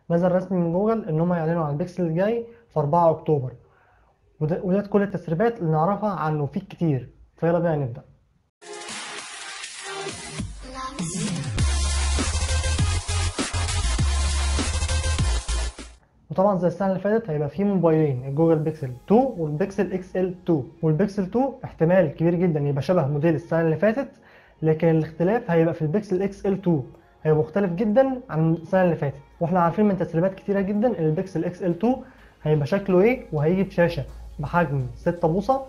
نزل رسمي من جوجل ان هم يعلنوا عن البيكسل الجاي في 4 اكتوبر وده وديت كل التسريبات اللي نعرفها عنه في كتير فيلا بينا نبدا وطبعا زي السنه اللي فاتت هيبقى في موبايلين الجوجل بيكسل 2 والبيكسل اكس ال 2 والبيكسل 2 احتمال كبير جدا يبقى شبه موديل السنه اللي فاتت لكن الاختلاف هيبقى في البيكسل اكس ال 2 هيبقى مختلف جدا عن السنه اللي فاتت واحنا عارفين من تسريبات كتيره جدا ان البيكسل اكس ال 2 هيبقى شكله ايه وهيجي بشاشه بحجم 6 بوصه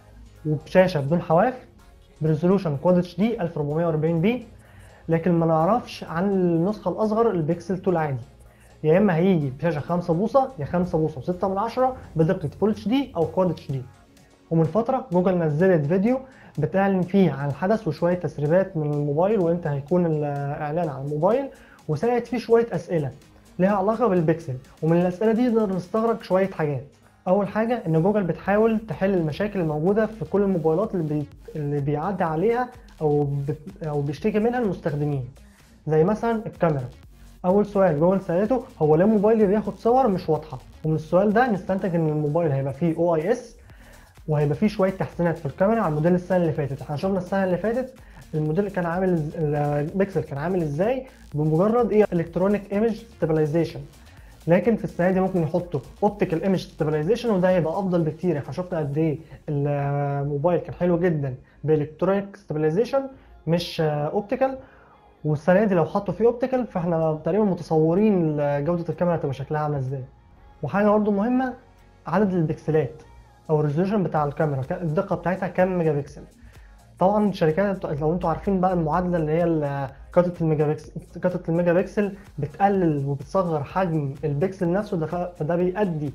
وبشاشه بدون حواف بريزولوشن كواد اتش دي 1440 بي لكن ما نعرفش عن النسخه الاصغر البيكسل 2 العادي يا اما هيجي بشاشه 5 بوصه يا 5 بوصه و6 من 10 بدقه فول اتش دي او كواد اتش دي ومن فتره جوجل نزلت فيديو بتعلن فيه عن الحدث وشويه تسريبات من الموبايل وامتى هيكون الاعلان عن الموبايل وسالت فيه شويه اسئله لها علاقه بالبيكسل ومن الاسئله دي نقدر نستغرق شويه حاجات اول حاجه ان جوجل بتحاول تحل المشاكل الموجوده في كل الموبايلات اللي, بي... اللي بيعدي عليها او بت... او بيشتكي منها المستخدمين زي مثلا الكاميرا اول سؤال جوجل سالته هو ليه موبايلي بياخد صور مش واضحه ومن السؤال ده نستنتج ان الموبايل هيبقى فيه او اي اس وهيبقى فيه شويه تحسينات في الكاميرا على الموديل السنه اللي فاتت احنا شفنا السنه اللي فاتت الموديل كان عامل البيكسل كان عامل ازاي بمجرد ايه الكترونيك ايمج ستابلايزيشن لكن في السنه دي ممكن يحطوا اوبتيكال ايمج ستابلايزيشن وده هيبقى افضل بكتير احنا شفنا قد ايه الموبايل كان حلو جدا بالكترونيك ستابلايزيشن مش اوبتيكال والسنه دي لو حطوا فيه اوبتيكال فاحنا تقريبا متصورين جوده الكاميرا هتبقى شكلها عامله ازاي وحاجه برضه مهمه عدد البكسلات او الريزولوشن بتاع الكاميرا الدقه بتاعتها كام ميجا بكسل طبعا الشركات لو انتوا عارفين بقى المعادله اللي هي كاتة الميجا بكسل كاتة الميجا بكسل بتقلل وبتصغر حجم البكسل نفسه ده فده بيؤدي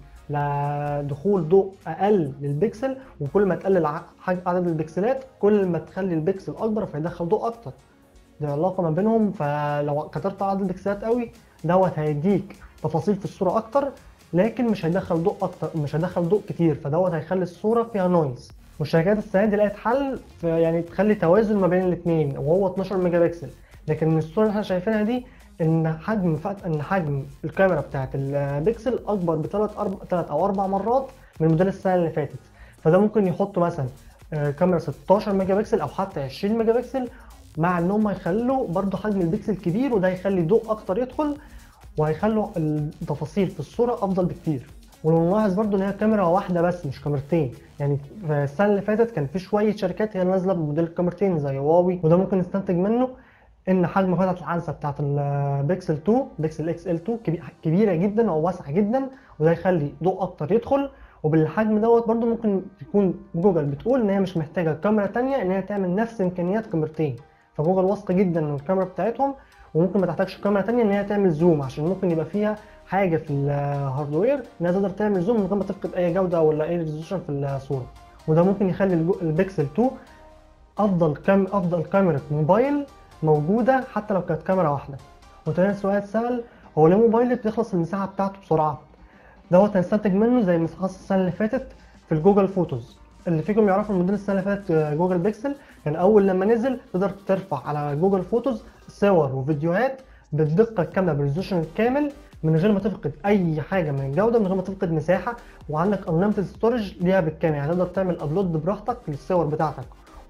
لدخول ضوء اقل للبكسل وكل ما تقلل حجم عدد البكسلات كل ما تخلي البكسل اكبر فيدخل ضوء اكتر دي علاقه ما بينهم فلو كترت عدد البكسلات قوي دوت هيديك تفاصيل في الصوره اكتر لكن مش هيدخل ضوء اكتر مش هيدخل ضوء كتير فدوت هيخلي الصوره فيها نويز والشركات السنه دي لقت حل في يعني تخلي توازن ما بين الاثنين وهو 12 ميجا بكسل لكن من الصوره اللي احنا شايفينها دي ان حجم فت... ان حجم الكاميرا بتاعت البكسل اكبر بثلاث أربع... ثلاث او اربع مرات من موديل السنه اللي فاتت فده ممكن يحطوا مثلا كاميرا 16 ميجا بكسل او حتى 20 ميجا بكسل مع ان هم يخلوا برضو حجم البكسل كبير وده هيخلي ضوء اكتر يدخل وهيخلوا التفاصيل في الصوره افضل بكتير ولو نلاحظ برضو ان هي كاميرا واحده بس مش كاميرتين يعني في السنه اللي فاتت كان في شويه شركات هي نازله بموديل الكاميرتين زي هواوي وده ممكن نستنتج منه ان حجم فتحه العدسه بتاعت البيكسل 2 بيكسل اكس ال 2 كبيره جدا او واسعه جدا وده يخلي ضوء اكتر يدخل وبالحجم دوت برضو ممكن تكون جوجل بتقول ان هي مش محتاجه كاميرا ثانيه ان هي تعمل نفس امكانيات كاميرتين فجوجل واثقه جدا من الكاميرا بتاعتهم وممكن ما تحتاجش كاميرا ثانيه ان هي تعمل زوم عشان ممكن يبقى فيها حاجه في الهاردوير انها تقدر تعمل زوم من غير ما تفقد اي جوده ولا اي ريزولوشن في الصوره وده ممكن يخلي البيكسل 2 افضل كام افضل كاميرا موبايل موجوده حتى لو كانت كاميرا واحده وتاني سؤال اتسال هو ليه موبايل بيخلص المساحه بتاعته بسرعه دوت هنستنتج منه زي ما حصل السنه اللي فاتت في الجوجل فوتوز اللي فيكم يعرفوا الموديل السنه اللي فاتت جوجل بيكسل كان اول لما نزل تقدر ترفع على جوجل فوتوز صور وفيديوهات بالدقه الكامله بالريزولوشن الكامل من غير ما تفقد اي حاجه من الجوده من غير ما تفقد مساحه وعندك unlimited ستورج ليها بالكامل يعني تقدر تعمل ابلود براحتك للصور بتاعتك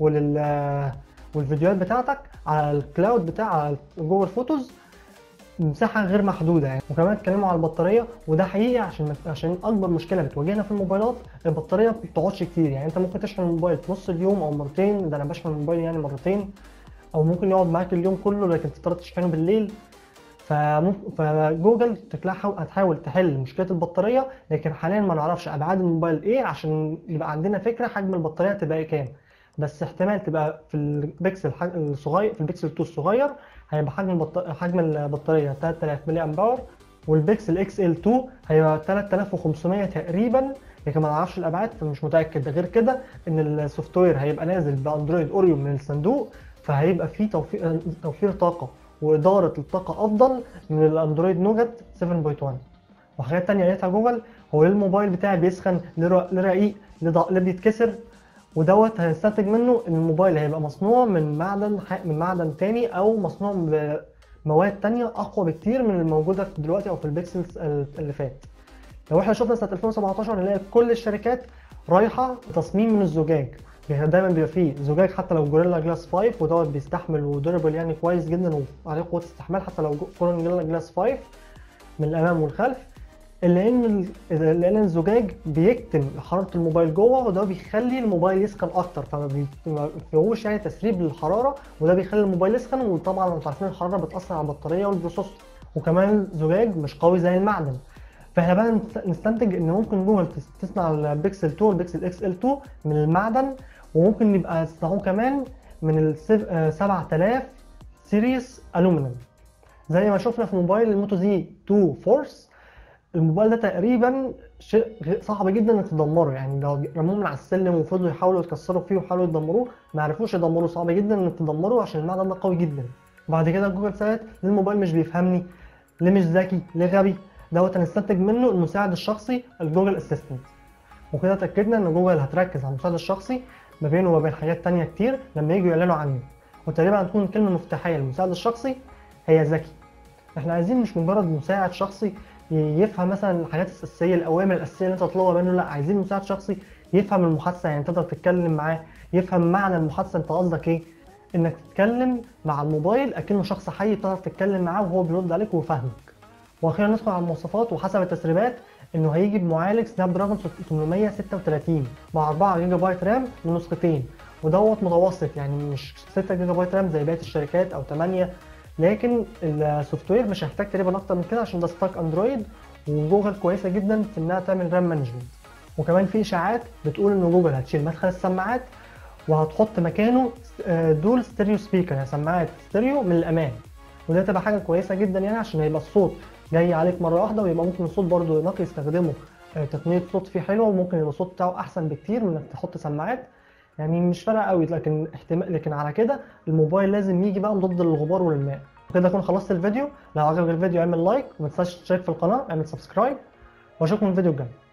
ولل والفيديوهات بتاعتك على الكلاود بتاع على جوجل فوتوز مساحه غير محدوده يعني وكمان اتكلموا على البطاريه وده حقيقي عشان عشان اكبر مشكله بتواجهنا في الموبايلات البطاريه ما بتقعدش كتير يعني انت ممكن تشحن الموبايل في نص اليوم او مرتين ده انا بشحن الموبايل يعني مرتين او ممكن يقعد معاك اليوم كله لكن تضطر تشحنه بالليل فممكن فجوجل هتحاول تحل مشكله البطاريه لكن حاليا ما نعرفش ابعاد الموبايل ايه عشان يبقى عندنا فكره حجم البطاريه تبقى ايه كام بس احتمال تبقى في البكسل الصغير في البكسل 2 الصغير هيبقى حجم البط... حجم البطاريه 3000 ملي امباور والبكسل اكس ال 2 هيبقى 3500 تقريبا لكن ما نعرفش الابعاد فمش متاكد غير كده ان السوفت وير هيبقى نازل باندرويد اوريو من الصندوق فهيبقى فيه توفير توفير طاقه واداره الطاقه افضل من الاندرويد نوجت 7.1 وحاجات تانية قالتها جوجل هو ليه الموبايل بتاعي بيسخن ليه رقيق ليه بيتكسر ودوت هنستنتج منه ان الموبايل هيبقى مصنوع من معدن من معدن تاني او مصنوع مواد تانية اقوى بكتير من الموجوده في دلوقتي او في البيكسلز اللي فات لو احنا شفنا سنه 2017 نلاقي كل الشركات رايحه تصميم من الزجاج يعني دايما بيبقى فيه زجاج حتى لو جوريلا جلاس 5 ودوت بيستحمل ودوربل يعني كويس جدا وعليه قوه استحمال حتى لو جوريلا جلاس 5 من الامام والخلف الا ان لان الزجاج بيكتم حراره الموبايل جوه وده بيخلي الموبايل يسخن اكتر فما فيهوش يعني تسريب للحراره وده بيخلي الموبايل يسخن وطبعا انتوا عارفين الحراره بتاثر على البطاريه والبروسيسور وكمان زجاج مش قوي زي المعدن فاحنا بقى نستنتج ان ممكن جوجل تصنع البيكسل 2 والبيكسل اكس ال 2 من المعدن وممكن يبقى يصنعوه كمان من ال 7000 سيريس الومنيوم زي ما شفنا في موبايل الموتو زي 2 فورس الموبايل ده تقريبا شيء صعب جدا انك تدمره يعني لو رموه من على السلم وفضلوا يحاولوا يكسروا فيه ويحاولوا يدمروه ما عرفوش يدمروه صعب جدا انك تدمره عشان المعدن ده قوي جدا بعد كده جوجل سالت ليه الموبايل مش بيفهمني ليه مش ذكي ليه غبي دوت هنستنتج منه المساعد الشخصي الجوجل اسيستنت وكده اتاكدنا ان جوجل هتركز على المساعد الشخصي ما بينه وما بين حاجات تانية كتير لما يجوا يعلنوا عنه وتقريبا هتكون الكلمه المفتاحيه للمساعد الشخصي هي ذكي احنا عايزين مش مجرد مساعد شخصي يفهم مثلا الحاجات الاساسيه الاوامر الاساسيه اللي انت تطلبها منه لا عايزين مساعد شخصي يفهم المحادثه يعني تقدر تتكلم معاه يفهم معنى المحادثه انت قصدك ايه انك تتكلم مع الموبايل اكنه شخص حي تقدر تتكلم معاه وهو بيرد عليك ويفهمك واخيرا ندخل على المواصفات وحسب التسريبات انه هيجي بمعالج سناب دراجون 836 مع 4 جيجا بايت رام من نسختين ودوت متوسط يعني مش 6 جيجا بايت رام زي بقيه الشركات او 8 لكن السوفت وير مش هيحتاج تقريبا اكتر من كده عشان ده ستاك اندرويد وجوجل كويسه جدا في انها تعمل رام مانجمنت وكمان في اشاعات بتقول ان جوجل هتشيل مدخل السماعات وهتحط مكانه دول ستيريو سبيكر يعني سماعات ستيريو من الامام وده تبقى حاجه كويسه جدا يعني عشان هيبقى الصوت جاي عليك مره واحده ويبقى ممكن الصوت برضو نقي يستخدمه تقنيه صوت فيه حلوه وممكن يبقى الصوت بتاعه احسن بكتير من انك تحط سماعات يعني مش فارقه قوي لكن احتمال لكن على كده الموبايل لازم يجي بقى مضاد للغبار والماء كده اكون خلصت الفيديو لو عجبك الفيديو اعمل لايك وما تنساش تشترك في القناه اعمل سبسكرايب واشوفكم الفيديو الجاي